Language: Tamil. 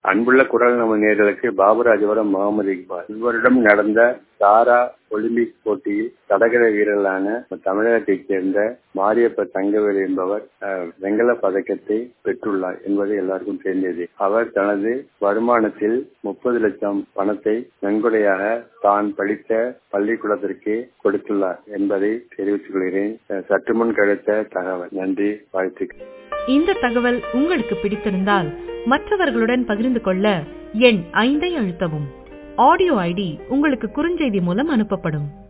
அன்புள்ள குரல் நம்ம நேர்களுக்கு பாபுராஜபுரம் முகமது இக்பால் இவரிடம் நடந்த தாரா ஒலிம்பிக் போட்டியில் தடகள வீரர்களான தமிழகத்தைச் சேர்ந்த மாரியப்ப தங்கவேலு என்பவர் வெங்கல பதக்கத்தை பெற்றுள்ளார் என்பது எல்லாருக்கும் தெரிந்தது அவர் தனது வருமானத்தில் முப்பது லட்சம் பணத்தை நன்கொடையாக தான் படித்த பள்ளிக்கூடத்திற்கு கொடுத்துள்ளார் என்பதை தெரிவித்துக் கொள்கிறேன் சற்று முன் கிடைத்த தகவல் நன்றி வாழ்த்துக்கள் இந்த தகவல் உங்களுக்கு பிடித்திருந்தால் மற்றவர்களுடன் பகிர்ந்து கொள்ள எண் ஐந்தை அழுத்தவும் ஆடியோ ஐடி உங்களுக்கு குறுஞ்செய்தி மூலம் அனுப்பப்படும்